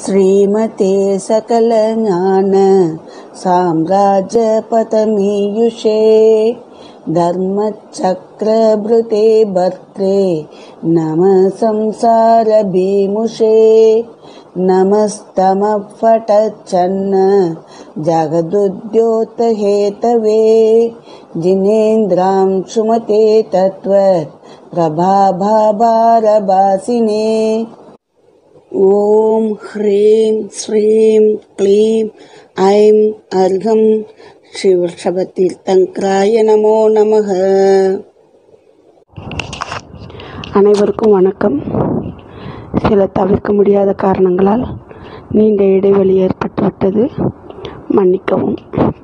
श्रीमते सकलज्ञान साम्राज्यपतमीयुषे धर्मचक्रभृते भर्त्रे नमः संसारभीमुषे नमस्तमः फटच्छन्न जगदुद्योतहेतवे जिनेन्द्रां सुमते तत्त्वत् प्रभाभारभासिने ॐ ह्रीं श्रीं क्लीं ऐं अर्घं சிவசபத்தீர்த்தங்கராய நமோ நமக அனைவருக்கும் வணக்கம் சில தவிர்க்க முடியாத காரணங்களால் நீண்ட இடைவெளி ஏற்பட்டுவிட்டது மன்னிக்கவும்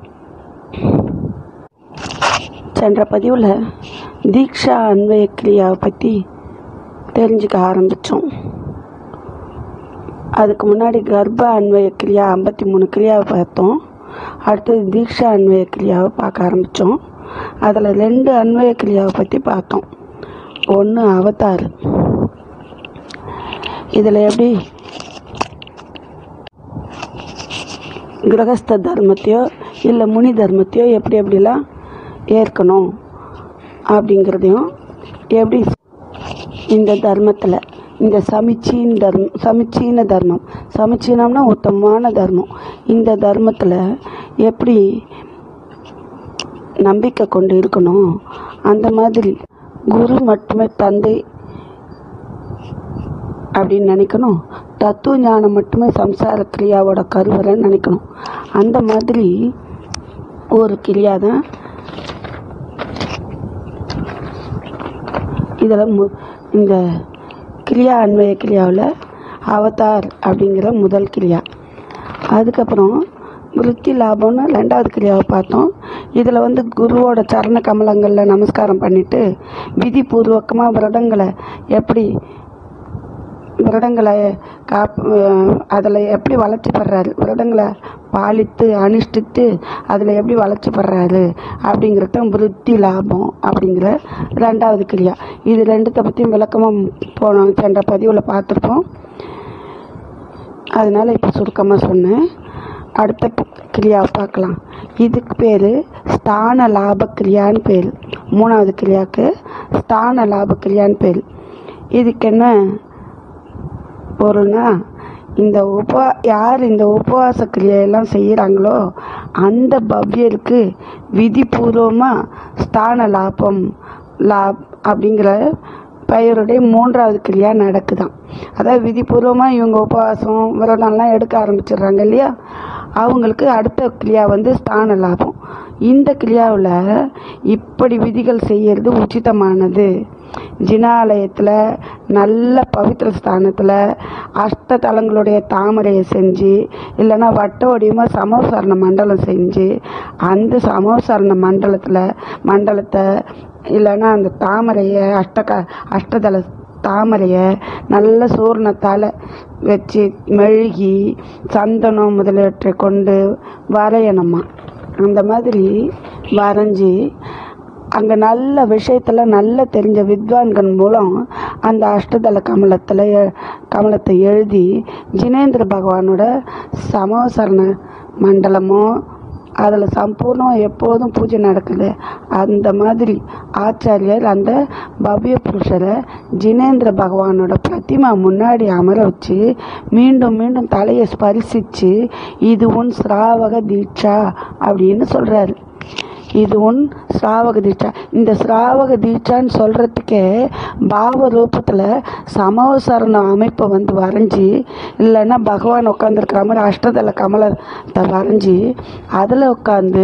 சென்ற பதிவில் தீக்ஷா அன்வய கிரியாவை பற்றி தெரிஞ்சுக்க ஆரம்பித்தோம் அதுக்கு முன்னாடி கர்ப்ப அன்வய கிரியா ஐம்பத்தி மூணு கிரியாவை பார்த்தோம் அடுத்தது தீக்ஷா அன்வய கிரியாவை பார்க்க ஆரம்பித்தோம் அதில் ரெண்டு அன்வய கிரியாவை பற்றி பார்த்தோம் ஒன்று அவதார் இதில் எப்படி கிரகஸ்த தர்மத்தையோ இல்லை முனி தர்மத்தையோ எப்படி எப்படிலாம் ஏற்கணும் அப்படிங்கிறதையும் எப்படி இந்த தர்மத்தில் இந்த சமிச்சீன் தர்மம் சமிச்சீன தர்மம் சமிச்சீனம்னா உத்தமமான தர்மம் இந்த தர்மத்தில் எப்படி நம்பிக்கை கொண்டு இருக்கணும் அந்த மாதிரி குரு மட்டுமே தந்தை அப்படின்னு நினைக்கணும் தத்துவ ஞானம் மட்டுமே சம்சார கிரியாவோட கருவறைன்னு நினைக்கணும் அந்த மாதிரி ஒரு கிரியா தான் இதில் மு இந்த கிரியா அன்வய கிரியாவில் அவதார் அப்படிங்கிற முதல் கிரியா அதுக்கப்புறம் விருத்தி லாபம்னு ரெண்டாவது கிரியாவை பார்த்தோம் இதில் வந்து குருவோட சரண கமலங்களில் நமஸ்காரம் பண்ணிவிட்டு விதிபூர்வக்கமாக விரதங்களை எப்படி விரதங்களை காப் அதில் எப்படி வளர்ச்சி பெறாரு விரதங்களை பாலித்து அனுஷ்டித்து அதில் எப்படி வளர்ச்சி பெறாரு அப்படிங்கிறது தான் விருத்தி லாபம் அப்படிங்கிற ரெண்டாவது கிரியா இது ரெண்டுத்தை பற்றியும் விளக்கமாக போனோம் சென்ற பதிவில் பார்த்துருப்போம் அதனால் இப்போ சுருக்கமாக சொன்னேன் அடுத்த கிரியாவை பார்க்கலாம் இதுக்கு பேர் ஸ்தான லாப கிரியான்னு பேர் மூணாவது கிரியாவுக்கு ஸ்தான லாப கிரியான்னு பேர் இதுக்கு என்ன பொருள்னா இந்த உபா யார் இந்த உபவாச கிரியையெல்லாம் செய்கிறாங்களோ அந்த பவ்யருக்கு விதிபூர்வமாக ஸ்தான லாபம் லாப் அப்படிங்கிற பெயருடைய மூன்றாவது கிரியா நடக்குதான் அதாவது விதிபூர்வமாக இவங்க உபவாசம் விரதம்லாம் எடுக்க ஆரம்பிச்சிடுறாங்க இல்லையா அவங்களுக்கு அடுத்த கிரியா வந்து ஸ்தான லாபம் இந்த கிரியாவில் இப்படி விதிகள் செய்கிறது உச்சிதமானது ஜினாலயத்தில் நல்ல பவித்திர ஸ்தானத்தில் அஷ்டதலங்களுடைய தாமரையை செஞ்சு இல்லைன்னா வட்ட வடிவமாக சமோசரண மண்டலம் செஞ்சு அந்த சமோசரண மண்டலத்தில் மண்டலத்தை இல்லைன்னா அந்த தாமரையை அஷ்டக அஷ்டதல தாமரையை நல்ல சூர்ணத்தால் வச்சு மெழுகி சந்தனம் முதலியவற்றை கொண்டு வரையணுமா அந்த மாதிரி வரைஞ்சி அங்கே நல்ல விஷயத்தில் நல்ல தெரிஞ்ச வித்வான்கள் மூலம் அந்த அஷ்டதல கமலத்தில் கமலத்தை எழுதி ஜினேந்திர பகவானோட சமோசரண மண்டலமோ அதில் சம்பூர்ணம் எப்போதும் பூஜை நடக்குது அந்த மாதிரி ஆச்சாரியர் அந்த பவ்ய புருஷரை ஜினேந்திர பகவானோட பிரதிமா முன்னாடி அமர வச்சு மீண்டும் மீண்டும் தலையை ஸ்பரிசித்து இது உன் ஸ்ராவக தீட்சா அப்படின்னு சொல்கிறாரு இது உன் ஸ்ராவக தீட்சா இந்த ஸ்ராவக தீட்சான்னு சொல்கிறதுக்கே பாவ ரூபத்தில் சமவசரண அமைப்பை வந்து வரைஞ்சி இல்லைன்னா பகவான் உட்காந்துருக்கிற மாதிரி அஷ்டதல கமலத்தை வரைஞ்சி அதில் உட்காந்து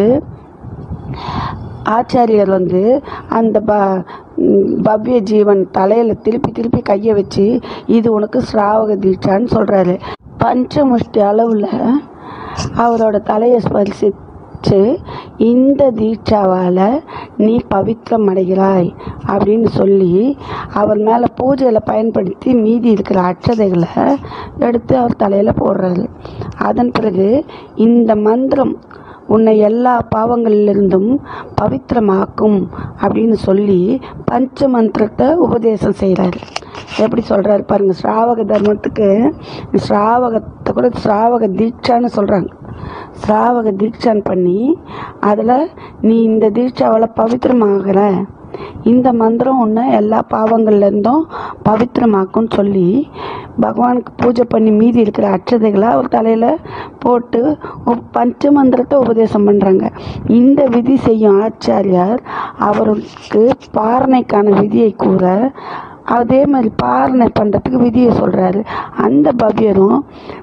ஆச்சாரியர் வந்து அந்த ப பவ்ய ஜீவன் தலையில் திருப்பி திருப்பி கையை வச்சு இது உனக்கு ஸ்ராவக தீட்சான்னு சொல்கிறாரு பஞ்சமுஷ்டி அளவில் அவரோட தலையை ஸ்பரிசி வச்சு இந்த தீட்சாவால் நீ பவித்திரம் அடைகிறாய் அப்படின்னு சொல்லி அவர் மேலே பூஜையில் பயன்படுத்தி மீதி இருக்கிற அட்சதைகளை எடுத்து அவர் தலையில் போடுறாரு அதன் பிறகு இந்த மந்திரம் உன்னை எல்லா பாவங்களிலிருந்தும் பவித்திரமாக்கும் அப்படின்னு சொல்லி பஞ்ச மந்திரத்தை உபதேசம் செய்கிறாரு எப்படி சொல்கிறாரு பாருங்க ஸ்ராவக தர்மத்துக்கு ஸ்ராவகத்தை கூட ஸ்ராவக தீட்சான்னு சொல்கிறாங்க ஸ்ராவக தீட்சான்னு பண்ணி அதில் நீ இந்த தீட்சாவால் பவித்திரமாகிற இந்த மந்திரம் உன்னை எல்லா பாவங்கள்லேருந்தும் பவித்திரமாக்கும்னு சொல்லி பகவானுக்கு பூஜை பண்ணி மீதி இருக்கிற அட்சதைகளை அவர் தலையில் போட்டு உ- பஞ்ச மந்திரத்தை உபதேசம் பண்ணுறாங்க இந்த விதி செய்யும் ஆச்சாரியார் அவருக்கு பாரணைக்கான விதியை கூற அதே மாதிரி பாரணை பண்ணுறதுக்கு விதியை சொல்கிறாரு அந்த பவ்யரும்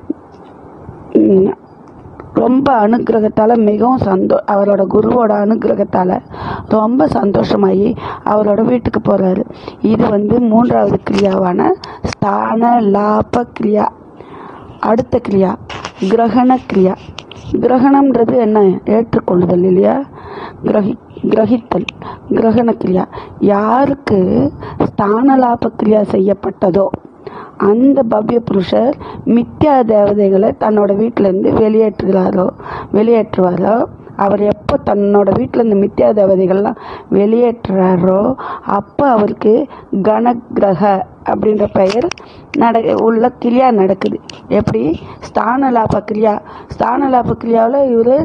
ம், ரொம்ப அனுக்கிரகத்தால் மிகவும் சந்தோ அவரோட குருவோட அனுக்கிரகத்தால் ரொம்ப சந்தோஷமாகி அவரோட வீட்டுக்கு போகிறாரு இது வந்து மூன்றாவது கிரியாவான ஸ்தான லாப கிரியா அடுத்த கிரியா கிரகண கிரியா கிரகணம்ன்றது என்ன ஏற்றுக்கொள்ளுதல் இல்லையா கிரகி கிரகித்தல் கிரகண கிரியா யாருக்கு ஸ்தான லாப கிரியா செய்யப்பட்டதோ அந்த பவ்ய புருஷர் மித்யா தேவதைகளை தன்னோட வீட்டிலேருந்து வெளியேற்றுகிறாரோ வெளியேற்றுவாரோ அவர் எப்போ தன்னோட வீட்டில் இருந்து மித்யா தேவதைகள்லாம் வெளியேற்றுறாரோ அப்போ அவருக்கு கணக்கிரக அப்படின்ற பெயர் நட உள்ள கிரியா நடக்குது எப்படி ஸ்தான லாப கிரியா ஸ்தான லாப கிரியாவில் இவர்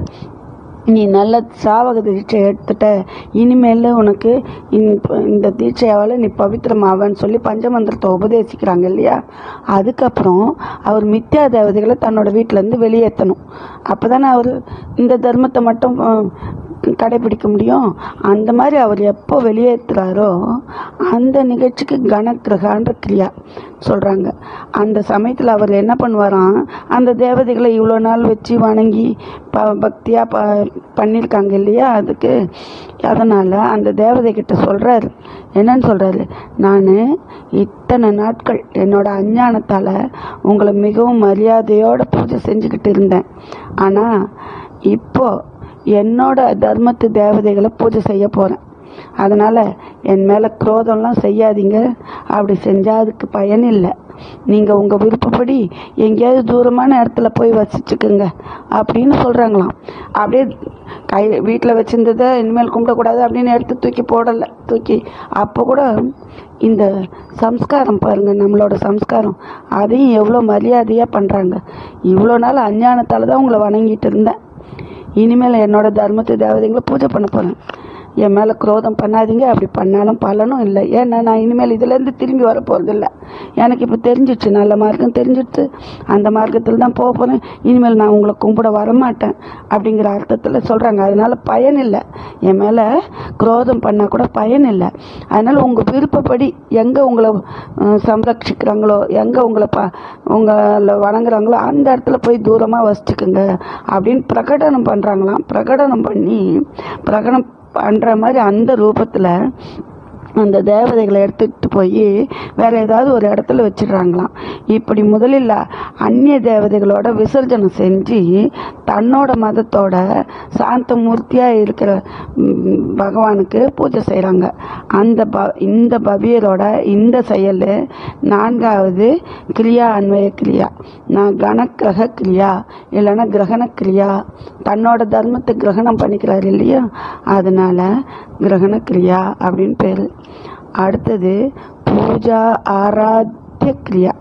நீ நல்ல சாவக தீட்சை எடுத்துட்ட இனிமேல் உனக்கு இந்த- இந்த தீட்சையால் நீ பவித்திரமாவன்னு சொல்லி பஞ்சமந்திரத்தை உபதேசிக்கிறாங்க இல்லையா அதுக்கப்புறம் அவர் மித்யா தேவதைகளை தன்னோட வீட்டிலேருந்து வெளியேற்றணும் அப்போ தானே அவர் இந்த தர்மத்தை மட்டும் அஹ், கடைபிடிக்க முடியும் அந்த மாதிரி அவர் எப்போ வெளியேற்றுறாரோ அந்த நிகழ்ச்சிக்கு கணக்கிரகான்ற கிரியா சொல்கிறாங்க அந்த சமயத்தில் அவர் என்ன பண்ணுவாராம் அந்த தேவதைகளை இவ்வளோ நாள் வச்சு வணங்கி ப பக்தியாக ப பண்ணியிருக்காங்க இல்லையா அதுக்கு அதனால் அந்த தேவதை கிட்ட சொல்கிறாரு என்னன்னு சொல்கிறாரு நான் இத்தனை நாட்கள் என்னோட அஞ்ஞானத்தால் உங்களை மிகவும் மரியாதையோட பூஜை செஞ்சுக்கிட்டு இருந்தேன் ஆனால் இப்போ என்னோட தர்மத்து தேவதைகளை பூஜை செய்ய போகிறேன் அதனால் என் மேலே குரோதம்லாம் செய்யாதீங்க அப்படி செஞ்சால் அதுக்கு பயன் இல்லை நீங்கள் உங்கள் விருப்பப்படி எங்கேயாவது தூரமான இடத்துல போய் வசிச்சுக்குங்க அப்படின்னு சொல்கிறாங்களாம் அப்படியே கை வீட்டில் வச்சிருந்ததை இனிமேல் கும்பிடக்கூடாது அப்படின்னு எடுத்து தூக்கி போடலை தூக்கி அப்போ கூட இந்த சம்ஸ்காரம் பாருங்கள் நம்மளோட சம்ஸ்காரம் அதையும் எவ்வளோ மரியாதையாக பண்ணுறாங்க இவ்வளோ நாள் அஞ்ஞானத்தால் தான் உங்களை வணங்கிட்டு இருந்தேன் இனிமேல் என்னோட தர்மத்து தேவதைங்களை பூஜை பண்ண போகிறேன் என் மேலே குரோதம் பண்ணாதீங்க அப்படி பண்ணாலும் பலனும் இல்லை ஏன்னா நான் இனிமேல் இதுலேருந்து திரும்பி வர போகிறதில்ல எனக்கு இப்போ தெரிஞ்சிடுச்சு நல்ல மார்க்கம் தெரிஞ்சிடுச்சு அந்த மார்க்கத்தில் தான் போக போகிறேன் இனிமேல் நான் உங்களை கும்பிட வரமாட்டேன் அப்படிங்கிற அர்த்தத்தில் சொல்கிறாங்க அதனால் பயன் இல்லை என் மேலே குரோதம் பண்ணால் கூட பயன் இல்லை அதனால் உங்கள் விருப்பப்படி எங்கே உங்களை அஹ், சம்ரட்சிக்கிறாங்களோ எங்கே உங்களை ப உங்களை வணங்குறாங்களோ அந்த இடத்துல போய் தூரமாக வசிச்சுக்குங்க அப்படின்னு பிரகடனம் பண்ணுறாங்களாம் பிரகடனம் பண்ணி பிரகடனம் பண்ணுற மாதிரி அந்த ரூபத்தில் அந்த தேவதைகளை எடுத்துகிட்டு போய் வேற ஏதாவது ஒரு இடத்துல வச்சிடுறாங்களாம் இப்படி முதலில் அந்நிய தேவதைகளோட விசர்ஜனம் செஞ்சு தன்னோட மதத்தோட சாந்த மூர்த்தியாக இருக்கிற ம், பகவானுக்கு பூஜை செய்கிறாங்க அந்த ப இந்த பவியரோட இந்த செயல் நான்காவது கிரியா அன்வய கிரியா நான் கணக்கிரக கிரியா இல்லைன்னா கிரகண கிரியா தன்னோட தர்மத்தை கிரகணம் பண்ணிக்கிறாரு இல்லையா அதனால கிரகண கிரியா அப்படின்னு பேர் அடுத்தது பூஜா ஆராத்திய கிரியா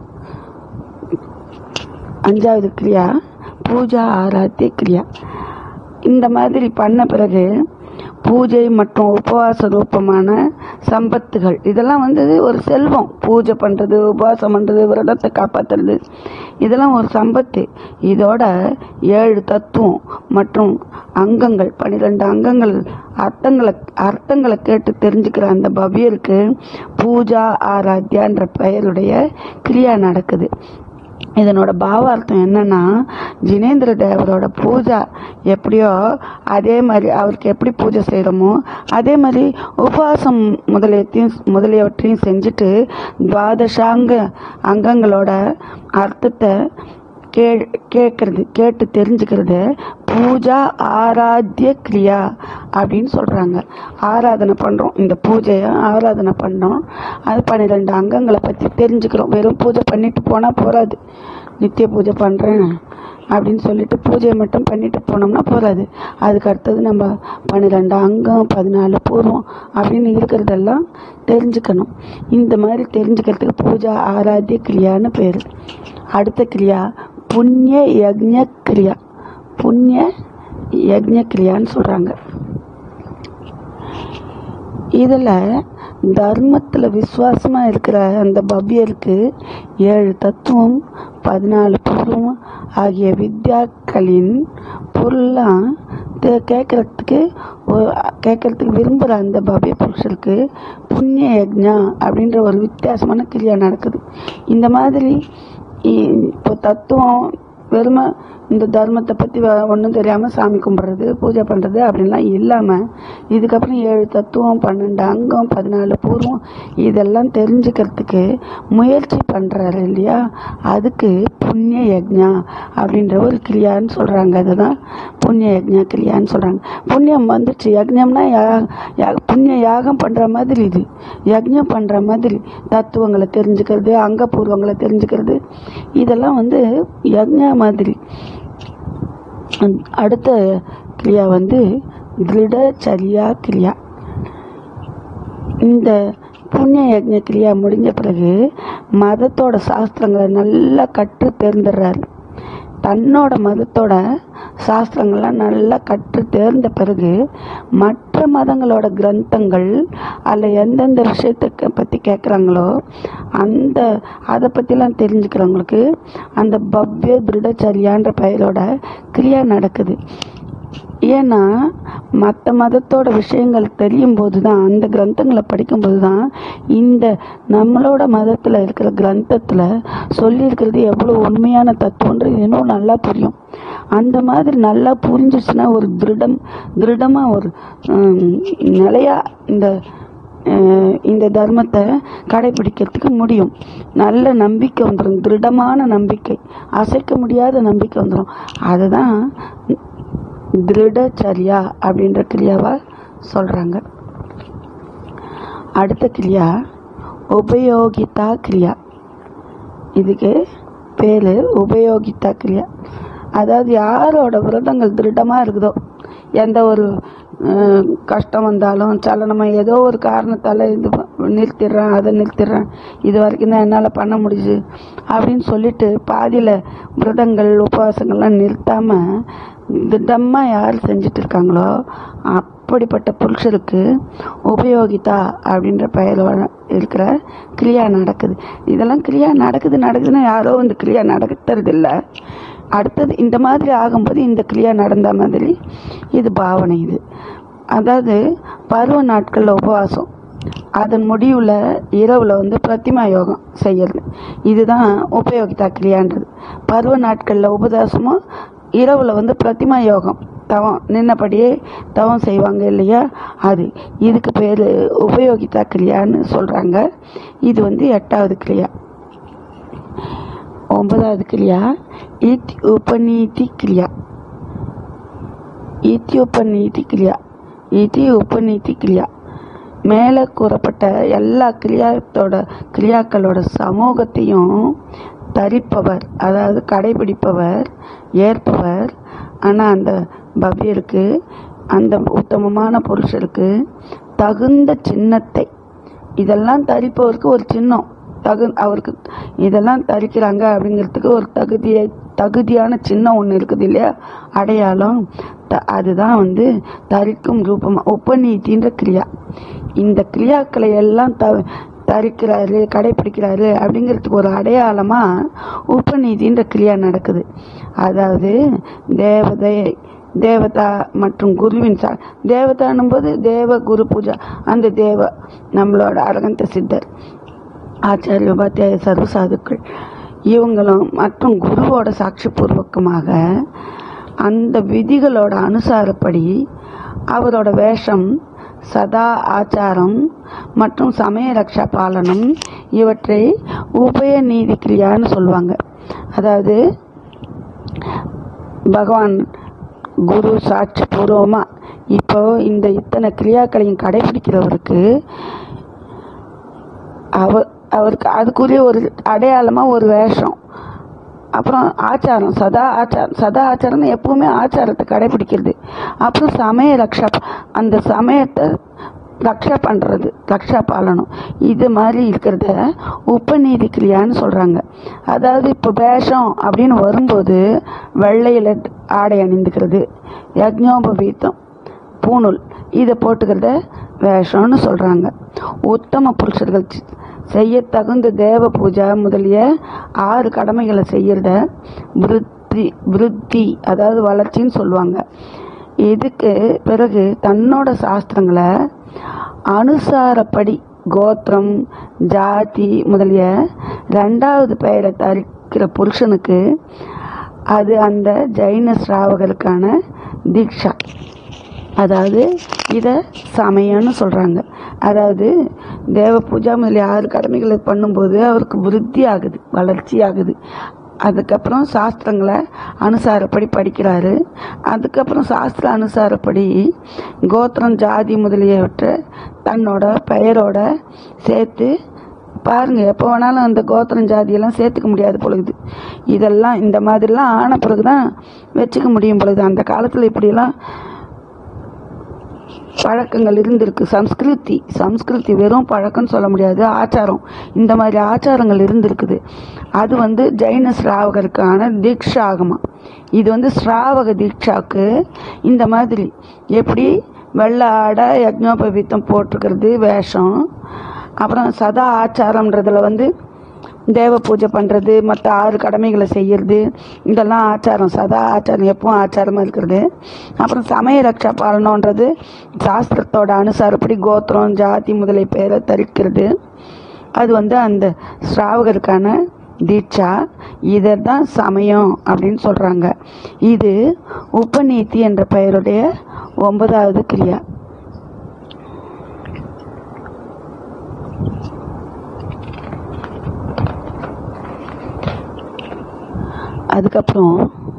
அஞ்சாவது கிரியா பூஜா ஆராத்திய கிரியா இந்த மாதிரி பண்ண பிறகு பூஜை மற்றும் உபவாச ரூபமான சம்பத்துகள் இதெல்லாம் வந்து ஒரு செல்வம் பூஜை பண்ணுறது உபவாசம் பண்ணுறது விரதத்தை காப்பாற்றுறது இதெல்லாம் ஒரு சம்பத்து இதோட ஏழு தத்துவம் மற்றும் அங்கங்கள் பன்னிரெண்டு அங்கங்கள் அர்த்தங்களை அர்த்தங்களை கேட்டு தெரிஞ்சுக்கிற அந்த பவ்யருக்கு பூஜா ஆராத்யான்ற பெயருடைய கிரியா நடக்குது இதனோட பாவார்த்தம் என்னன்னா ஜினேந்திர தேவரோட பூஜா எப்படியோ அதே மாதிரி அவருக்கு எப்படி பூஜை செய்கிறோமோ அதே மாதிரி உபவாசம் முதலியத்தையும் முதலியவற்றையும் செஞ்சுட்டு துவாதசாங்க அங்கங்களோட அர்த்தத்தை கே கேட்கறது கேட்டு தெரிஞ்சுக்கிறது பூஜா ஆராத்திய கிரியா அப்படின்னு சொல்கிறாங்க ஆராதனை பண்ணுறோம் இந்த பூஜையை ஆராதனை பண்ணுறோம் அது பன்னிரெண்டு அங்கங்களை பற்றி தெரிஞ்சுக்கிறோம் வெறும் பூஜை பண்ணிட்டு போனால் போகாது நித்திய பூஜை பண்ணுறேன் அப்படின்னு சொல்லிட்டு பூஜையை மட்டும் பண்ணிட்டு போனோம்னா போகாது அதுக்கு அடுத்தது நம்ம பன்னிரெண்டு அங்கம் பதினாலு பூர்வம் அப்படின்னு இருக்கிறதெல்லாம் தெரிஞ்சுக்கணும் இந்த மாதிரி தெரிஞ்சுக்கிறதுக்கு பூஜா ஆராத்திய கிரியான்னு பேர் அடுத்த கிரியா புண்ணிய யக்ஞ கிரியா புண்ணிய யக்ஞ கிரியான்னு சொல்கிறாங்க இதில் தர்மத்தில் விசுவாசமாக இருக்கிற அந்த பவ்யருக்கு ஏழு தத்துவம் பதினாலு பூர்வம் ஆகிய வித்யாக்களின் பொருளாம் கேட்குறதுக்கு கேட்குறதுக்கு விரும்புகிற அந்த பவ்ய புருஷருக்கு புண்ணிய யக்ஞா அப்படின்ற ஒரு வித்தியாசமான கிரியா நடக்குது இந்த மாதிரி இ- இப்போ தத்துவம் வெறுமை இந்த தர்மத்தை பற்றி ஒன்றும் தெரியாமல் சாமி கும்பிட்றது பூஜை பண்ணுறது அப்படின்லாம் இல்லாமல் இதுக்கப்புறம் ஏழு தத்துவம் பன்னெண்டு அங்கம் பதினாலு பூர்வம் இதெல்லாம் தெரிஞ்சுக்கிறதுக்கு முயற்சி பண்ணுறாரு இல்லையா அதுக்கு புண்ணிய யக்ஞா அப்படின்ற ஒரு கிரியான்னு சொல்கிறாங்க அதுதான் புண்ணிய யக்ஞா கிரியான்னு சொல்கிறாங்க புண்ணியம் வந்துச்சு யக்ஞம்னா யா யா- புண்ணிய யாகம் பண்ணுற மாதிரி இது யக்ஞம் பண்ணுற மாதிரி தத்துவங்களை தெரிஞ்சுக்கிறது அங்கபூர்வங்களை தெரிஞ்சுக்கிறது இதெல்லாம் வந்து யக்ஞா மாதிரி அந்- அடுத்த கிரியா வந்து திருடச்சரியா கிரியா இந்த புண்ணிய யக்ஞ கிரியா முடிஞ்ச பிறகு மதத்தோட சாஸ்திரங்களை நல்லா கற்று தேர்ந்துடுறாரு தன்னோட மதத்தோட சாஸ்திரங்கள்லாம் நல்லா கற்று தேர்ந்த பிறகு மற்ற மதங்களோட கிரந்தங்கள் அதில் எந்தெந்த விஷயத்தை பற்றி கேட்குறாங்களோ அந்த அதை பற்றிலாம் தெரிஞ்சுக்கிறவங்களுக்கு அந்த பவ்ய திருடச்சரியான்ற பெயரோட கிரியா நடக்குது ஏன்னா மற்ற மதத்தோட விஷயங்கள் தெரியும் போது தான் அந்த கிரந்தங்களை படிக்கும்போது தான் இந்த நம்மளோட மதத்தில் இருக்கிற கிரந்தத்தில் சொல்லியிருக்கிறது எவ்வளோ உண்மையான தத்துவன்றது இன்னும் நல்லா புரியும் அந்த மாதிரி நல்லா புரிஞ்சிச்சுன்னா ஒரு திருடம் திருடமாக ஒரு ஹம், நிலையா இந்த அஹ், இந்த தர்மத்தை கடைபிடிக்கிறதுக்கு முடியும் நல்ல நம்பிக்கை வந்துடும் திருடமான நம்பிக்கை அசைக்க முடியாத நம்பிக்கை வந்துடும் அதுதான் திருடச்சரியா அப்படின்ற கிரியாவா சொல்கிறாங்க அடுத்த கிரியா உபயோகிதா கிரியா இதுக்கு பேர் உபயோகிதா கிரியா அதாவது யாரோட விரதங்கள் திருடமாக இருக்குதோ எந்த ஒரு அஹ், கஷ்டம் வந்தாலும் சலனமாக ஏதோ ஒரு காரணத்தால் இது ப- நிறுத்திடுறேன் அதை நிறுத்திடுறேன் இது வரைக்கும் தான் என்னால் பண்ண முடியுது அப்படின்னு சொல்லிட்டு பாதியில் விரதங்கள் உபவாசங்கள்லாம் நிறுத்தாமல் திட்டமாக யார் செஞ்சுட்டு இருக்காங்களோ அப்படிப்பட்ட புருஷருக்கு உபயோகிதா அப்படின்ற பெயரோட இருக்கிற கிரியா நடக்குது இதெல்லாம் கிரியா நடக்குது நடக்குதுன்னா யாரோ இந்த கிரியா நடக்கிறது இல்லை அடுத்தது இந்த மாதிரி ஆகும்போது இந்த கிரியா நடந்த மாதிரி இது பாவனை இது அதாவது பருவ நாட்களில் உபவாசம் அதன் முடிவில் இரவில் வந்து பிரதிமா யோகம் செய்யறது இதுதான் உபயோகிதா கிரியான்றது பருவ நாட்களில் உபவாசமும் இரவில் வந்து பிரதிமா யோகம் தவம் நின்னபடியே தவம் செய்வாங்க இல்லையா அது இதுக்கு பேர் உபயோகிதா கிரியான்னு சொல்கிறாங்க இது வந்து எட்டாவது கிரியா ஒன்பதாவது கிரியா இத் உபநீதி கிரியா இத்தி உபநீதி கிரியா இதி உபநீதி கிரியா மேலே கூறப்பட்ட எல்லா கிரியாத்தோட கிரியாக்களோட சமூகத்தையும் தரிப்பவர் அதாவது கடைபிடிப்பவர் ஏற்பவர் ஆனால் அந்த பவ்யருக்கு அந்த உத்தமமான புருஷருக்கு தகுந்த சின்னத்தை இதெல்லாம் தரிப்பவருக்கு ஒரு சின்னம் தகு அவருக்கு இதெல்லாம் தரிக்கிறாங்க அப்படிங்கிறதுக்கு ஒரு தகுதியை தகுதியான சின்னம் ஒன்று இருக்குது இல்லையா அடையாளம் த அதுதான் வந்து தரிக்கும் ரூபமாக உபநீதின்ற கிரியா இந்த கிரியாக்களை எல்லாம் த தரிக்கிறாரு கடைப்பிடிக்கிறாரு அப்படிங்கிறதுக்கு ஒரு அடையாளமாக உபநீதின்ற கிரியா நடக்குது அதாவது தேவதை தேவதா மற்றும் குருவின் சா தேவதானும் போது தேவ குரு பூஜா அந்த தேவ நம்மளோட அரகந்த சித்தர் ஆச்சாரிய உபாத்தியாய சர்வ சாதுக்கள் இவங்களும் மற்றும் குருவோட சாட்சி பூர்வகமாக அந்த விதிகளோட அனுசாரப்படி அவரோட வேஷம் சதா ஆச்சாரம் மற்றும் சமய ரக்ஷா பாலனம் இவற்றை உபய நீதி கிரியான்னு சொல்லுவாங்க அதாவது பகவான் குரு சாட்சி பூர்வமாக இப்போ இந்த இத்தனை கிரியாக்களையும் கடைபிடிக்கிறவருக்கு அவ அவருக்கு அதுக்குரிய ஒரு அடையாளமாக ஒரு வேஷம் அப்புறம் ஆச்சாரம் சதா ஆச்சாரம் சதா ஆச்சாரம்னு எப்பவுமே ஆச்சாரத்தை கடைபிடிக்கிறது அப்புறம் சமய ரக்ஷா அந்த சமயத்தை ரக்ஷா பண்ணுறது ரக்ஷா பாலனம் இது மாதிரி இருக்கிறத உபநீதி கிரியான்னு சொல்கிறாங்க அதாவது இப்போ வேஷம் அப்படின்னு வரும்போது வெள்ளையில் ஆடை அணிந்துக்கிறது யக்ஞோபவீத்தம் பூணூல் இதை போட்டுக்கிறத வேஷம்னு சொல்கிறாங்க உத்தம புருஷர்கள் சி- செய்ய தகுந்த தேவ பூஜை முதலிய ஆறு கடமைகளை செய்யறத விருத்தி விருத்தி அதாவது வளர்ச்சின்னு சொல்லுவாங்க இதுக்கு பிறகு தன்னோட சாஸ்திரங்களை அனுசாரப்படி கோத்திரம் ஜாதி முதலிய ரெண்டாவது பெயரை தரிக்கிற புருஷனுக்கு அது அந்த ஜைன ஸ்ராவகருக்கான தீக்ஷா அதாவது இதை சமயம்னு சொல்கிறாங்க அதாவது தேவ பூஜா முதலிய ஆறு கடமைகளை பண்ணும்போது அவருக்கு விருத்தி ஆகுது வளர்ச்சி ஆகுது அதுக்கப்புறம் சாஸ்திரங்களை அனுசாரப்படி படிக்கிறாரு அதுக்கப்புறம் சாஸ்திர அனுசாரப்படி கோத்திரம் ஜாதி முதலியவற்றை தன்னோட பெயரோட சேர்த்து பாருங்க எப்போ வேணாலும் அந்த கோத்திரம் ஜாதியெல்லாம் சேர்த்துக்க முடியாது பொழுது இதெல்லாம் இந்த மாதிரிலாம் ஆன பிறகு தான் வச்சுக்க முடியும் பொழுது அந்த காலத்தில் இப்படியெல்லாம் பழக்கங்கள் இருந்திருக்கு சம்ஸ்கிருதி சம்ஸ்கிருதி வெறும் பழக்கம்னு சொல்ல முடியாது ஆச்சாரம் இந்த மாதிரி ஆச்சாரங்கள் இருந்திருக்குது அது வந்து ஜெயின ஸ்ராவகருக்கான தீக்ஷா ஆகுமா இது வந்து ஸ்ராவக தீக்ஷாவுக்கு இந்த மாதிரி எப்படி வெள்ளை ஆடை யக்ஞோபவீத்தம் போட்டிருக்கிறது வேஷம் அப்புறம் சதா ஆச்சாரம்ன்றதுல வந்து தேவ பூஜை பண்ணுறது மற்ற ஆறு கடமைகளை செய்யறது இதெல்லாம் ஆச்சாரம் சதா ஆச்சாரம் எப்பவும் ஆச்சாரமாக இருக்கிறது அப்புறம் சமய ரக்ஷா பாலனன்றது சாஸ்திரத்தோட அனுசாரப்படி கோத்திரம் ஜாதி முதலை பெயரை தரிக்கிறது அது வந்து அந்த ஸ்ராவகருக்கான தீட்சா இதை தான் சமயம் அப்படின்னு சொல்கிறாங்க இது உபநீதி என்ற பெயருடைய ஒன்பதாவது கிரியா அதுக்கப்புறம்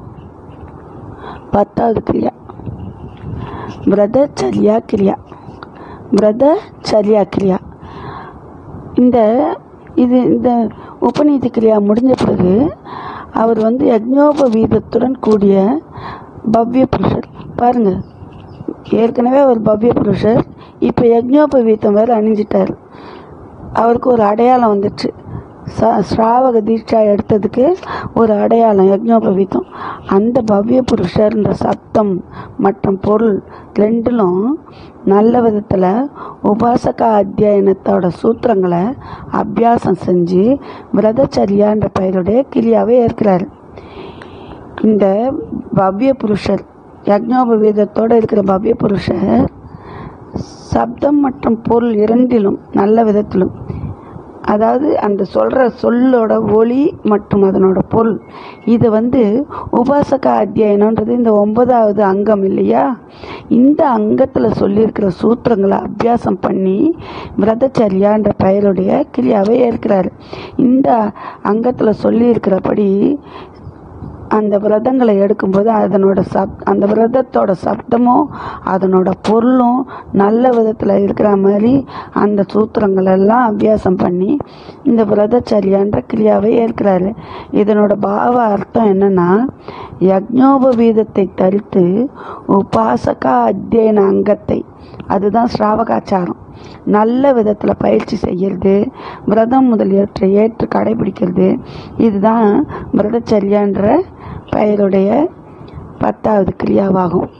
பத்தாவது கிரியா விரதச்சரியா கிரியா விரதச்சரியா கிரியா இந்த இது இந்த உபநீதி கிரியா முடிஞ்ச பிறகு அவர் வந்து யக்ஞோபவீதத்துடன் கூடிய பவ்ய புருஷர் பாருங்க ஏற்கனவே அவர் பவ்ய புருஷர் இப்போ யக்ஞோபவீதம் வேறு அணிஞ்சிட்டார் அவருக்கு ஒரு அடையாளம் வந்துச்சு ச ஸ்ராவக தீட்சா எடுத்ததுக்கு ஒரு அடையாளம் யக்ஞோபவீதம் அந்த பவ்ய புருஷர்ன்ற சப்தம் மற்றும் பொருள் ரெண்டிலும் நல்ல விதத்தில் உபாசகா அத்தியாயனத்தோட சூத்திரங்களை அபியாசம் செஞ்சு விரதச்சரியான்ற பெயருடைய கிரியாவை ஏற்கிறார் இந்த பவ்ய புருஷர் யக்ஞோபவீதத்தோடு இருக்கிற பவ்ய புருஷர் சப்தம் மற்றும் பொருள் இரண்டிலும் நல்ல விதத்திலும் அதாவது அந்த சொல்கிற சொல்லோட ஒளி மற்றும் அதனோட பொருள் இது வந்து உபாசக அத்தியாயனன்றது இந்த ஒன்பதாவது அங்கம் இல்லையா இந்த அங்கத்தில் சொல்லியிருக்கிற சூத்திரங்களை அபியாசம் பண்ணி விரதச்சரியான்ற பெயருடைய கிரியாவை ஏற்கிறார் இந்த அங்கத்தில் சொல்லியிருக்கிறபடி அந்த விரதங்களை எடுக்கும்போது அதனோட சப் அந்த விரதத்தோட சப்தமும் அதனோட பொருளும் நல்ல விதத்தில் இருக்கிற மாதிரி அந்த சூத்திரங்கள் எல்லாம் அபியாசம் பண்ணி இந்த விரதச்சரியான்ற கிரியாவை ஏற்கிறாரு இதனோட பாவ அர்த்தம் என்னன்னா யக்ஞோபவீதத்தை தரித்து உபாசகா அத்தியன அங்கத்தை அதுதான் ஸ்ராவகாச்சாரம் நல்ல விதத்தில் பயிற்சி செய்கிறது விரதம் முதலியவற்றை ஏற்று கடைபிடிக்கிறது இதுதான் விரதச்சரியான்ற பெயருடைய பத்தாவது கிரியாவாகும்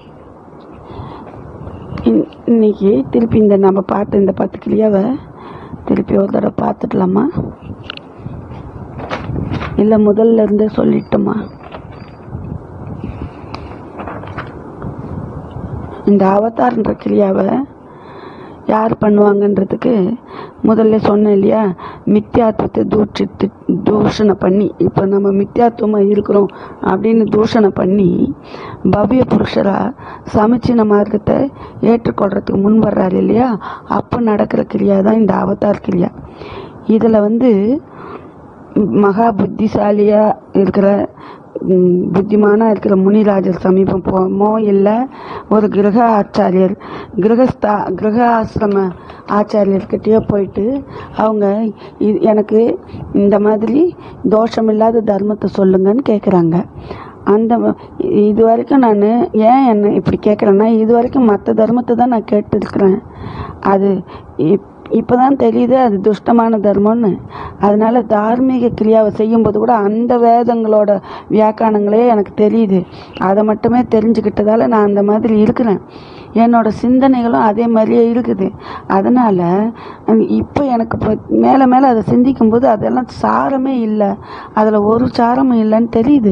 இன்- இன்னைக்கு திருப்பி இந்த நம்ம பார்த்த இந்த பத்து கிரியாவை திருப்பி ஒரு தடவை பார்த்துடலாமா இல்லை முதல்ல இருந்தே சொல்லிட்டோமா இந்த அவதார்ன்ற கிரியாவை யார் பண்ணுவாங்கன்றதுக்கு முதல்ல சொன்னேன் இல்லையா மித்யாத்துவத்தை தூஷித்து தூஷணை பண்ணி இப்போ நம்ம மித்யாத்துவமாக இருக்கிறோம் அப்படின்னு தூஷணை பண்ணி பவ்ய புருஷராக சமச்சீன மார்க்கத்தை ஏற்றுக்கொள்றதுக்கு முன் வர்றாரு இல்லையா அப்போ நடக்கிற கிரியா தான் இந்த அவதார் கிரியா இதில் வந்து மகா புத்திசாலியாக இருக்கிற ம், புத்திமானா இருக்கிற முனிராஜர் சமீபம் போமோ இல்லை ஒரு கிரக ஆச்சாரியர் கிரகஸ்தா கிரக ஆசிரம ஆச்சாரியர்கிட்டயோ போயிட்டு அவங்க இது எனக்கு இந்த மாதிரி தோஷமில்லாத தர்மத்தை சொல்லுங்கன்னு கேட்குறாங்க அந்த வ- இது வரைக்கும் நான் ஏன் என்ன இப்படி கேட்குறேன்னா இது வரைக்கும் மற்ற தர்மத்தை தான் நான் கேட்டிருக்கிறேன் அது இப் இப்போ தான் தெரியுது அது துஷ்டமான தர்மம்னு அதனால தார்மீக கிரியாவை செய்யும்போது கூட அந்த வேதங்களோட வியாக்கியானங்களே எனக்கு தெரியுது அதை மட்டுமே தெரிஞ்சுக்கிட்டதால நான் அந்த மாதிரி இருக்கிறேன் என்னோட சிந்தனைகளும் அதே மாதிரியே இருக்குது அதனால் இப்போ எனக்கு இப்போ மேலே மேலே அதை சிந்திக்கும்போது அதெல்லாம் சாரமே இல்லை அதில் ஒரு சாரமும் இல்லைன்னு தெரியுது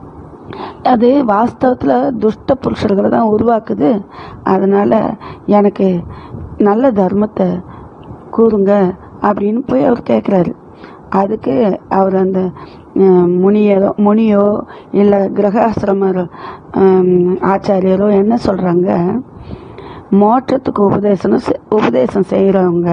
அது வாஸ்தவத்தில் துஷ்ட புருஷர்களை தான் உருவாக்குது அதனால் எனக்கு நல்ல தர்மத்தை கூறுங்க அப்படின்னு போய் அவர் கேட்குறாரு அதுக்கு அவர் அந்த அஹ், முனியரோ முனியோ இல்லை கிரகாசிரமரோ ஹம், ஆச்சாரியரோ என்ன சொல்கிறாங்க மோட்சத்துக்கு உபதேசம் செ- உபதேசம் செய்கிறவங்க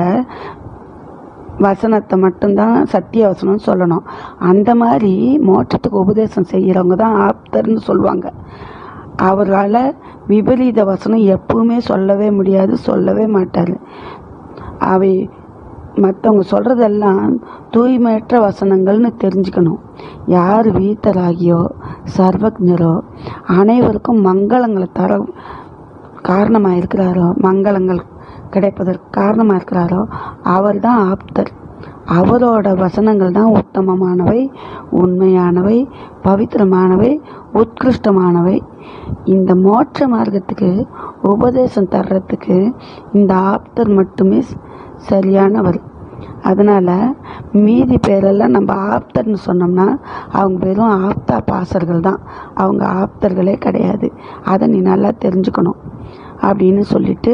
வசனத்தை மட்டும்தான் சத்திய வசனம் சொல்லணும் அந்த மாதிரி மோட்சத்துக்கு உபதேசம் செய்கிறவங்க தான் ஆப்தர்னு சொல்லுவாங்க அவரால் விபரீத வசனம் எப்பவுமே சொல்லவே முடியாது சொல்லவே மாட்டார் அவை மற்றவங்க சொல்கிறதெல்லாம் தூய்மையற்ற வசனங்கள்னு தெரிஞ்சுக்கணும் யார் வீத்தராகியோ சர்வஜரோ அனைவருக்கும் மங்களங்களை தர காரணமாக இருக்கிறாரோ மங்களங்கள் கிடைப்பதற்கு காரணமாக இருக்கிறாரோ அவர் தான் ஆப்தர் அவரோட வசனங்கள் தான் உத்தமமானவை உண்மையானவை பவித்திரமானவை உத்கிருஷ்டமானவை இந்த மோட்ச மார்க்கத்துக்கு உபதேசம் தர்றதுக்கு இந்த ஆப்தர் மட்டுமே ஸ்- சரியானவர் அதனால் மீதி பேரெல்லாம் நம்ம ஆப்தர்னு சொன்னோம்னா அவங்க வெறும் ஆப்தா பாசர்கள் தான் அவங்க ஆப்தர்களே கிடையாது அதை நீ நல்லா தெரிஞ்சுக்கணும் அப்படின்னு சொல்லிட்டு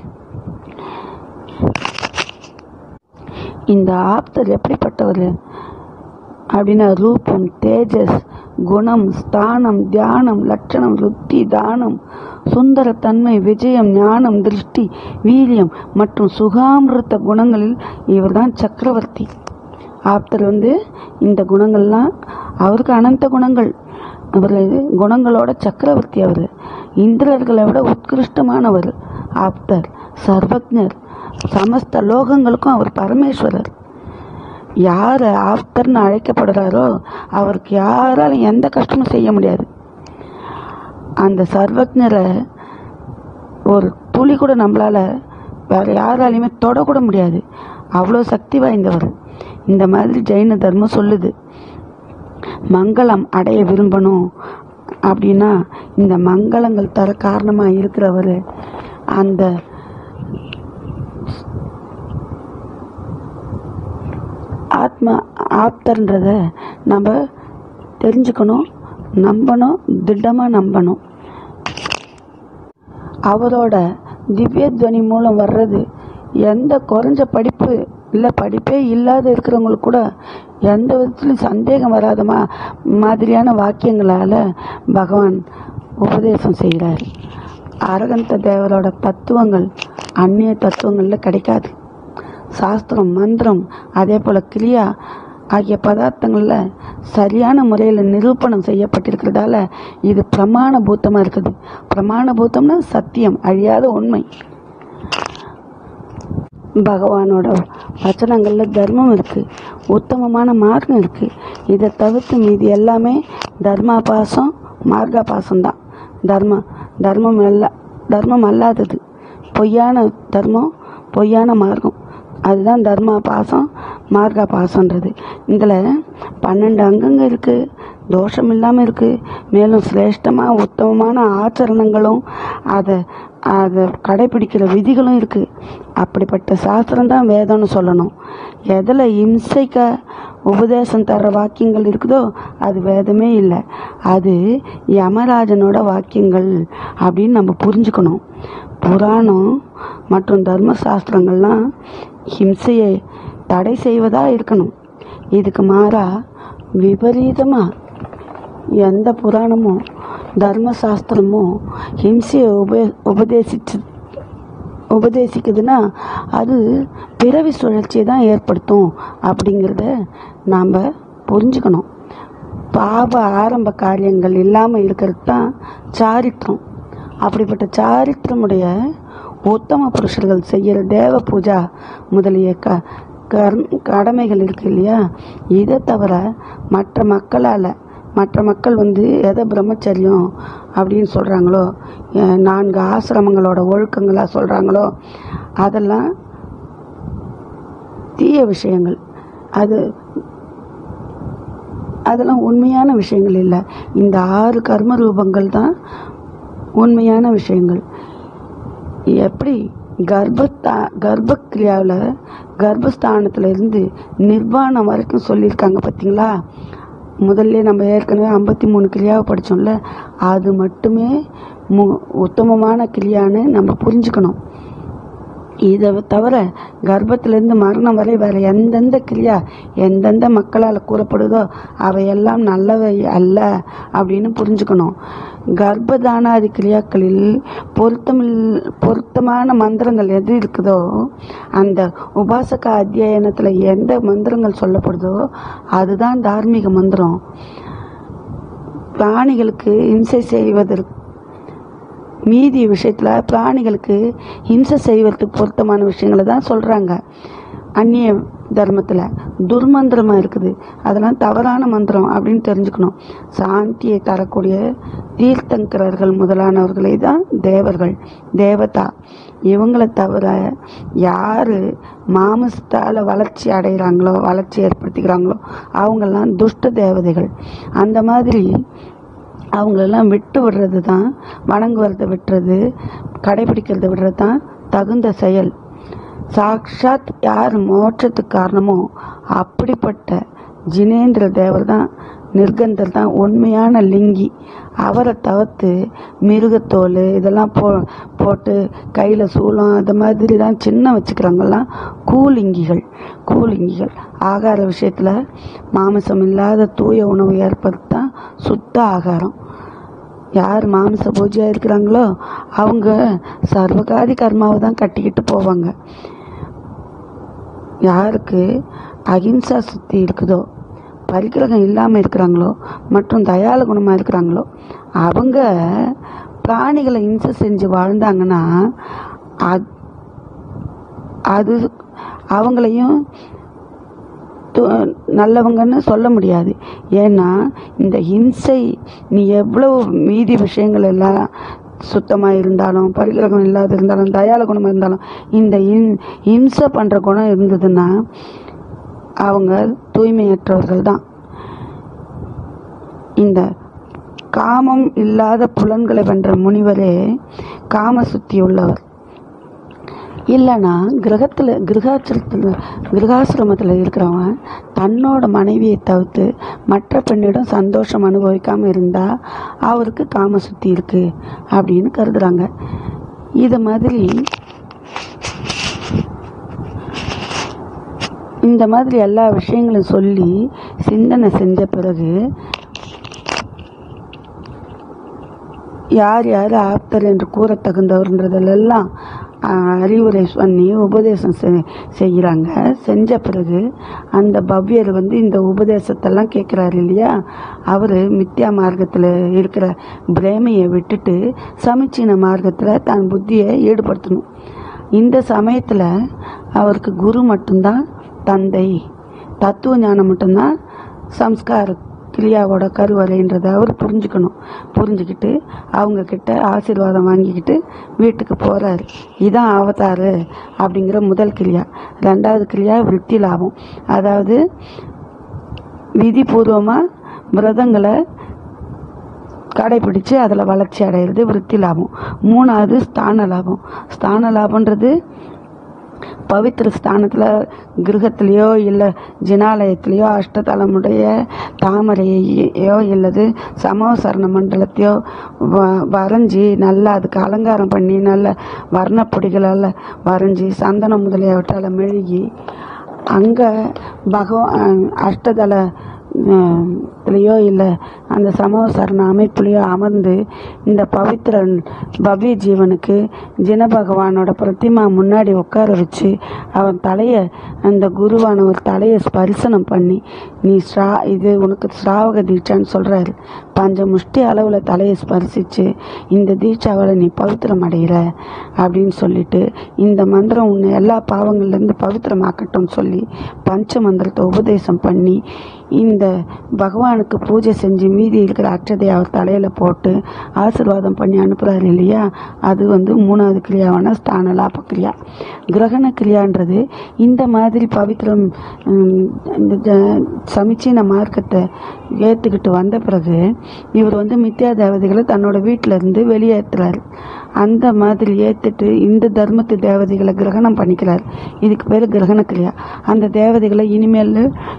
இந்த ஆப்தர் எப்படிப்பட்டவர் அப்படின்னா ரூபம் தேஜஸ் குணம் ஸ்தானம் தியானம் லட்சணம் ருத்தி தானம் சுந்தரத்தன்மை விஜயம் ஞானம் திருஷ்டி வீரியம் மற்றும் சுகாமிருத்த குணங்களில் இவர்தான் சக்கரவர்த்தி ஆப்தர் வந்து இந்த குணங்கள்லாம் அவருக்கு அனந்த குணங்கள் அவர் குணங்களோட சக்கரவர்த்தி அவர் இந்திரர்களை விட உத்கிருஷ்டமானவர் ஆப்தர் சர்வஜர் சமஸ்த லோகங்களுக்கும் அவர் பரமேஸ்வரர் யார் ஆப்தர்னு அழைக்கப்படுறாரோ அவருக்கு யாராலும் எந்த கஷ்டமும் செய்ய முடியாது அந்த சர்வஜரை ஒரு துளி கூட நம்மளால் வேறு யாராலையுமே தொடக்கூட முடியாது அவ்வளோ சக்தி வாய்ந்தவர் இந்த மாதிரி ஜெயின தர்மம் சொல்லுது மங்களம் அடைய விரும்பணும் அப்படின்னா இந்த மங்களங்கள் தர காரணமாக இருக்கிறவர் அந்த ஆத்மா ஆப்தர்ன்றத நம்ம தெரிஞ்சுக்கணும் நம்பணும் திட்டமாக நம்பணும் அவரோட திவ்ய துவனி மூலம் வர்றது எந்த குறைஞ்ச படிப்பு இல்லை படிப்பே இல்லாத இருக்கிறவங்களுக்கு கூட எந்த விதத்துலையும் சந்தேகம் வராத மா மாதிரியான வாக்கியங்களால் பகவான் உபதேசம் செய்கிறார் அரகந்த தேவரோட தத்துவங்கள் அந்நிய தத்துவங்களில் கிடைக்காது சாஸ்திரம் மந்திரம் அதே போல் கிரியா ஆகிய பதார்த்தங்களில் சரியான முறையில் நிரூபணம் செய்யப்பட்டிருக்கிறதால இது பிரமாண பூத்தமாக இருக்குது பிரமாண பூத்தம்னா சத்தியம் அழியாத உண்மை பகவானோட வச்சனங்களில் தர்மம் இருக்குது உத்தமமான மார்க்கம் இருக்குது இதை தவிர்த்து மீதி எல்லாமே தர்மாபாசம் மார்காபாசம் தான் தர்மம் தர்மம் அல்ல தர்மம் அல்லாதது பொய்யான தர்மம் பொய்யான மார்க்கம் அதுதான் தர்மா பாசம் மார்கா பாசன்றது இதில் பன்னெண்டு அங்கங்க இருக்குது தோஷம் இல்லாமல் இருக்குது மேலும் சிரேஷ்டமாக உத்தமமான ஆச்சரணங்களும் அதை அதை கடைபிடிக்கிற விதிகளும் இருக்குது அப்படிப்பட்ட சாஸ்திரம் தான் வேதம்னு சொல்லணும் எதில் இம்சைக்க உபதேசம் தர்ற வாக்கியங்கள் இருக்குதோ அது வேதமே இல்லை அது யமராஜனோட வாக்கியங்கள் அப்படின்னு நம்ம புரிஞ்சுக்கணும் புராணம் மற்றும் தர்ம சாஸ்திரங்கள்லாம் ஹிம்சையை தடை செய்வதா இருக்கணும் இதுக்கு மாறா விபரீதமாக எந்த புராணமோ தர்ம சாஸ்திரமோ ஹிம்சையை உப உபதேசிச்சு உபதேசிக்குதுன்னா அது பிறவி சுழற்சியை தான் ஏற்படுத்தும் அப்படிங்கிறத நாம் புரிஞ்சுக்கணும் பாப ஆரம்ப காரியங்கள் இல்லாமல் இருக்கிறது தான் சாரித்திரம் அப்படிப்பட்ட சாரித்திரமுடைய உத்தம புருஷர்கள் செய்கிற தேவ பூஜா முதலிய க கர்ம கடமைகள் இருக்கு இல்லையா இதை தவிர மற்ற மக்களால் மற்ற மக்கள் வந்து எதை பிரம்மச்சரியம் அப்படின்னு சொல்கிறாங்களோ நான்கு ஆசிரமங்களோட ஒழுக்கங்களாக சொல்கிறாங்களோ அதெல்லாம் தீய விஷயங்கள் அது அதெல்லாம் உண்மையான விஷயங்கள் இல்லை இந்த ஆறு கர்ம ரூபங்கள் தான் உண்மையான விஷயங்கள் எப்படி கர்ப்பத்தா கர்ப்பக்கிரியாவில் கர்ப்பஸ்தானத்தில் இருந்து நிர்வாணம் வரைக்கும் சொல்லியிருக்காங்க பார்த்தீங்களா முதல்ல நம்ம ஏற்கனவே ஐம்பத்தி மூணு கிரியாவை படித்தோம்ல அது மட்டுமே மு உத்தமமான கிரியான்னு நம்ம புரிஞ்சுக்கணும் இதை தவிர கர்ப்பத்திலேருந்து மரணம் வரை வேறு எந்தெந்த கிரியா எந்தெந்த மக்களால் கூறப்படுதோ அவையெல்லாம் நல்லவை அல்ல அப்படின்னு புரிஞ்சுக்கணும் கர்ப்பதானாதி கிரியாக்களில் பொருத்தமில் பொருத்தமான மந்திரங்கள் எது இருக்குதோ அந்த உபாசக அத்தியாயனத்தில் எந்த மந்திரங்கள் சொல்லப்படுதோ அதுதான் தார்மீக மந்திரம் பிராணிகளுக்கு இம்சை செய்வதற்கு மீதி விஷயத்தில் பிராணிகளுக்கு ஹிம்சை செய்வதற்கு பொருத்தமான விஷயங்களை தான் சொல்கிறாங்க அந்நிய தர்மத்தில் துர்மந்திரமாக இருக்குது அதெல்லாம் தவறான மந்திரம் அப்படின்னு தெரிஞ்சுக்கணும் சாந்தியை தரக்கூடிய தீர்த்தங்கரர்கள் முதலானவர்களை தான் தேவர்கள் தேவதா இவங்களை தவிர யார் மாமசத்தால் வளர்ச்சி அடைகிறாங்களோ வளர்ச்சி ஏற்படுத்திக்கிறாங்களோ அவங்கெல்லாம் துஷ்ட தேவதைகள் அந்த மாதிரி அவங்களெல்லாம் விட்டு விடுறது தான் வணங்குவதை விட்டுறது கடைபிடிக்கிறத விடுறது தான் தகுந்த செயல் சாக்ஷாத் யார் மோட்சத்துக்கு காரணமோ அப்படிப்பட்ட ஜினேந்திர தேவர் தான் நிர்கந்தர் தான் உண்மையான லிங்கி அவரை தவிர்த்து மிருகத்தோல் இதெல்லாம் போ போட்டு கையில் சூளம் அது மாதிரி தான் சின்ன வச்சுக்கிறவங்கெல்லாம் கூலிங்கிகள் கூலிங்கிகள் ஆகார விஷயத்தில் மாமிசம் இல்லாத தூய உணவு ஏற்படுத்தி தான் சுத்த ஆகாரம் யார் மாமிச பூஜையாக இருக்கிறாங்களோ அவங்க சர்வகாதி கர்மாவை தான் கட்டிக்கிட்டு போவாங்க யாருக்கு அகிம்சா சுத்தி இருக்குதோ பரிக்கிரகம் இல்லாமல் இருக்கிறாங்களோ மற்றும் தயால குணமாக இருக்கிறாங்களோ அவங்க பிராணிகளை இம்சை செஞ்சு வாழ்ந்தாங்கன்னா அது அது அவங்களையும் து- நல்லவங்கன்னு சொல்ல முடியாது ஏன்னா இந்த ஹிம்சை நீ எவ்வளவு மீதி விஷயங்கள் எல்லாம் சுத்தமாக இருந்தாலும் பரிகிரகம் இல்லாத இருந்தாலும் தயால குணமாக இருந்தாலும் இந்த இன் ஹிம்சை பண்ணுற குணம் இருந்ததுன்னா அவங்க தூய்மையற்றவர்கள் தான் இந்த காமம் இல்லாத புலன்களை வென்ற முனிவரே காம சுத்தி உள்ளவர் இல்லைன்னா கிரகத்தில் கிரகாசிரத்தில் கிரகாசிரமத்தில் இருக்கிறவன் தன்னோட மனைவியை தவிர்த்து மற்ற பெண்ணிடம் சந்தோஷம் அனுபவிக்காமல் இருந்தால் அவருக்கு காம சுத்தி இருக்கு அப்படின்னு கருதுறாங்க இது மாதிரி இந்த மாதிரி எல்லா விஷயங்களும் சொல்லி சிந்தனை செஞ்ச பிறகு யார் யார் ஆப்தர் என்று கூற தகுந்தவர்ன்றதிலெல்லாம் ஆஹ், அறிவுரை பண்ணி உபதேசம் செ- செய்கிறாங்க செஞ்ச பிறகு அந்த பவ்யர் வந்து இந்த உபதேசத்தெல்லாம் கேட்குறாரு இல்லையா அவர் மித்யா மார்க்கத்தில் இருக்கிற பிரேமையை விட்டுட்டு சமீச்சீன மார்க்கத்தில் தன் புத்தியை ஈடுபடுத்தணும் இந்த சமயத்தில் அவருக்கு குரு மட்டும்தான் தந்தை தத்துவ ஞானம் மட்டும்தான் சம்ஸ்கார கிரியாவோட கருவறைன்றதை அவர் புரிஞ்சுக்கணும் புரிஞ்சுக்கிட்டு அவங்க கிட்ட ஆசீர்வாதம் வாங்கிக்கிட்டு வீட்டுக்கு போகிறாரு இதான் அவதாரு அப்படிங்கிற முதல் கிரியா ரெண்டாவது கிரியா விருத்தி லாபம் அதாவது விதிபூர்வமாக விரதங்களை கடைபிடிச்சு அதில் வளர்ச்சி அடையிறது விருத்தி லாபம் மூணாவது ஸ்தான லாபம் ஸ்தான லாபன்றது பவித்திர ஸ்தானத்தில் கிரகத்திலேயோ இல்லை ஜினாலயத்திலேயோ அஷ்டதலமுடைய தாமரையோ இல்லது சமோசரண மண்டலத்தையோ வ வரைஞ்சி நல்லா அதுக்கு அலங்காரம் பண்ணி நல்ல வர்ணப்பொடிகளால் வரைஞ்சி சந்தனம் முதலியவற்றால் மெழுகி அங்கே பகவான் அஷ்டதல இதுலையோ இல்லை அந்த சமூக சரண அமைப்புலையோ அமர்ந்து இந்த பவித்திர பவ்ய ஜீவனுக்கு ஜின பகவானோட பிரதிமா முன்னாடி உட்கார வச்சு அவன் தலையை அந்த குருவானவர் தலையை ஸ்பரிசனம் பண்ணி நீ ஸ்ரா இது உனக்கு ஸ்ராவக தீட்சான்னு சொல்கிறாரு பஞ்ச முஷ்டி அளவில் தலையை ஸ்பரிசிச்சு இந்த தீட்சாவில் நீ பவித்திரம் அடைகிற அப்படின்னு சொல்லிட்டு இந்த மந்திரம் உன்னை எல்லா பாவங்கள்லேருந்து பவித்திரமாக்கட்டும்னு சொல்லி பஞ்ச மந்திரத்தை உபதேசம் பண்ணி இந்த பகவானுக்கு பூஜை செஞ்சு மீதி இருக்கிற அச்சதையை அவர் தலையில் போட்டு ஆசீர்வாதம் பண்ணி அனுப்புகிறாரு இல்லையா அது வந்து மூணாவது கிரியாவான ஸ்தான லாப கிரியா கிரகண கிரியான்றது இந்த மாதிரி பவித்திரம் உம், இந்த ஜ- சமிச்சீன மார்க்கத்தை ஏற்றுக்கிட்டு வந்த பிறகு இவர் வந்து மித்யா தேவதைகளை தன்னோட வீட்டில இருந்து வெளியேற்றுறாரு அந்த மாதிரி ஏற்றுட்டு இந்த தர்மத்து தேவதைகளை கிரகணம் பண்ணிக்கிறார் இதுக்கு பேர் கிரகண கிரியா அந்த தேவதைகளை இனிமேல்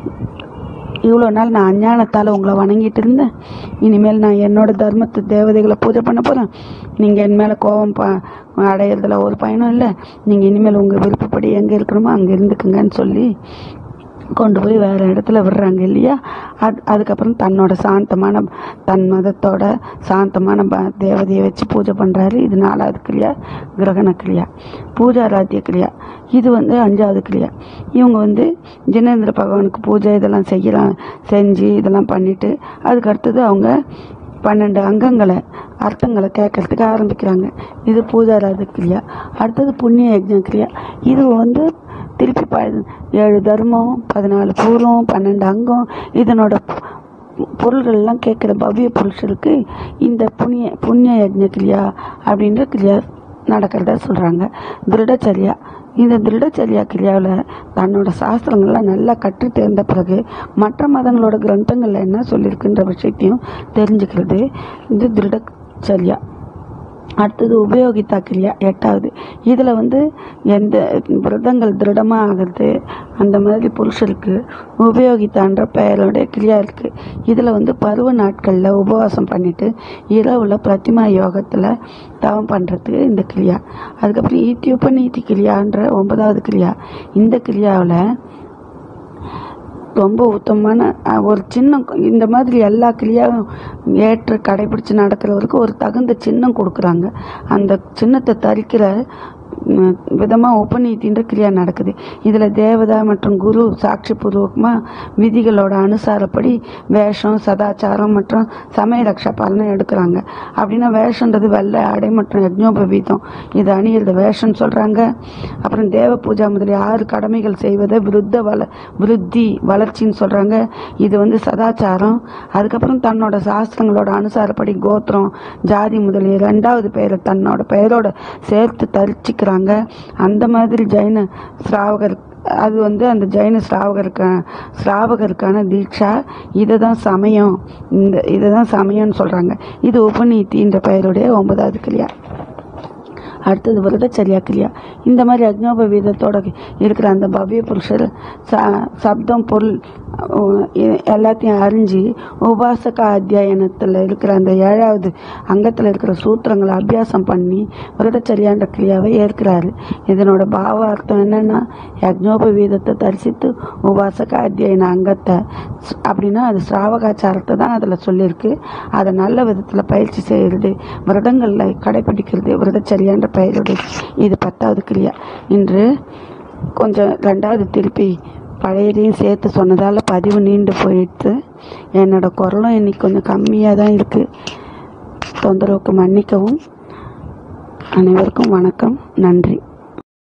இவ்வளோ நாள் நான் அஞ்ஞானத்தால் உங்களை வணங்கிட்டு இருந்தேன் இனிமேல் நான் என்னோட தர்மத்து தேவதைகளை பூஜை பண்ண போகிறேன் நீங்கள் என் மேலே கோபம் ப அடையிறதுல ஒரு பயனும் இல்லை நீங்கள் இனிமேல் உங்கள் விருப்பப்படி எங்கே இருக்கணுமோ அங்கே இருந்துக்குங்கன்னு சொல்லி கொண்டு போய் வேறு இடத்துல விடுறாங்க இல்லையா அது அதுக்கப்புறம் தன்னோட சாந்தமான தன் மதத்தோட சாந்தமான ப தேவதையை வச்சு பூஜை பண்ணுறாரு இது நாலாவது கிரியா கிரகண கிரியா பூஜாராத்திய கிரியா இது வந்து அஞ்சாவது கிரியா இவங்க வந்து ஜினேந்திர பகவானுக்கு பூஜை இதெல்லாம் செய்யலாம் செஞ்சு இதெல்லாம் பண்ணிட்டு அதுக்கு அடுத்தது அவங்க பன்னெண்டு அங்கங்களை அர்த்தங்களை கேட்கறதுக்கு ஆரம்பிக்கிறாங்க இது பூஜாராத கிரியா அடுத்தது புண்ணிய யஜ்ஞ கிரியா இது வந்து திருப்பி ப ஏழு தர்மம் பதினாலு பூர்வம் பன்னெண்டு அங்கம் இதனோட பொருள்கள்லாம் கேட்குற பவ்ய புருஷருக்கு இந்த புண்ணிய புண்ணிய யஜ்ஞ கிரியா அப்படின்ற கிரியா நடக்கிறதா சொல்கிறாங்க திருடச்சரியா இந்த திருடச்சரியா கிரியாவில் தன்னோட சாஸ்திரங்கள்லாம் நல்லா கற்று தேர்ந்த பிறகு மற்ற மதங்களோட கிரந்தங்களில் என்ன சொல்லியிருக்குன்ற விஷயத்தையும் தெரிஞ்சுக்கிறது இது திருடச்சரியா அடுத்தது உபயோகித்தா கிரியா எட்டாவது இதில் வந்து எந்த விரதங்கள் திருடமாக ஆகிறது அந்த மாதிரி புருஷருக்கு உபயோகித்தான்ற பெயரோட கிரியா இருக்குது இதில் வந்து பருவ நாட்களில் உபவாசம் பண்ணிட்டு இரவில் பிரதிமா யோகத்தில் தவம் பண்ணுறதுக்கு இந்த கிரியா அதுக்கப்புறம் ஈத்தியுபநீதி கிரியான்ற ஒன்பதாவது கிரியா இந்த கிரியாவில் ரொம்ப உத்தமமான அஹ், ஒரு சின்னம் இந்த மாதிரி எல்லா கிரியாவும் ஏற்று கடைபிடிச்சு நடக்கிறவருக்கு ஒரு தகுந்த சின்னம் கொடுக்குறாங்க அந்த சின்னத்தை தரிக்கிற ம், விதமா உபநீதின்ற கிரியா நடக்குது இதுல தேவதா மற்றும் குரு சாட்சி பூர்வகமாக விதிகளோட அனுசாரப்படி வேஷம் சதாச்சாரம் மற்றும் சமய ரக்ஷா பாலனை எடுக்கிறாங்க அப்படின்னா வேஷன்றது வெள்ளை ஆடை மற்றும் யஜ்ஞோபவீதம் இது அணியிறது வேஷம்னு சொல்றாங்க அப்புறம் தேவ பூஜா முதலிய ஆறு கடமைகள் செய்வதை விருத்த வள விருத்தி வளர்ச்சின்னு சொல்றாங்க இது வந்து சதாச்சாரம் அதுக்கப்புறம் தன்னோட சாஸ்திரங்களோட அனுசாரப்படி கோத்திரம் ஜாதி முதலிய ரெண்டாவது பெயரை தன்னோட பெயரோட சேர்த்து தரிச்சிக்கிறாங்க அந்த மாதிரி ஜைன ஸ்ராவகர் அது வந்து அந்த ஜைன ஸ்ராவகருக்கா ஸ்ராவகருக்கான தீட்சா இதை தான் சமயம் இந்த இதை தான் சமயம்னு சொல்கிறாங்க இது உபநீதின்ற பெயருடைய ஒன்பதாவது கிரியா அடுத்தது விரதச்சரியா கிரியா இந்த மாதிரி அக்னோபவீதத்தோட இருக்கிற அந்த பவ்ய புருஷர் ச சப்தம் பொருள் அஹ், எ- எல்லாத்தையும் அறிஞ்சு உபாசக அத்தியாயனத்தில் இருக்கிற அந்த ஏழாவது அங்கத்தில் இருக்கிற சூத்திரங்களை அபியாசம் பண்ணி விரதச்சரியான்ற கிரியாவை ஏற்கிறாரு இதனோட பாவ அர்த்தம் என்னன்னா யக்ஞோபவீதத்தை தரிசித்து உபாசக அத்தியாயன அங்கத்தை ஸ்- அப்படின்னா அது ஸ்ராவகாச்சாரத்தை தான் அதில் சொல்லியிருக்கு அதை நல்ல விதத்தில் பயிற்சி செய்கிறது விரதங்களில் கடைபிடிக்கிறது விரதச்சரியான்ற பெயருடைய இது பத்தாவது கிரியா இன்று கொஞ்சம் ரெண்டாவது திருப்பி பழையதையும் சேர்த்து சொன்னதால் பதிவு நீண்டு போயிடுச்சு என்னோட குரலும் இன்னைக்கு கொஞ்சம் கம்மியாக தான் இருக்குது தொந்தரவுக்கு மன்னிக்கவும் அனைவருக்கும் வணக்கம் நன்றி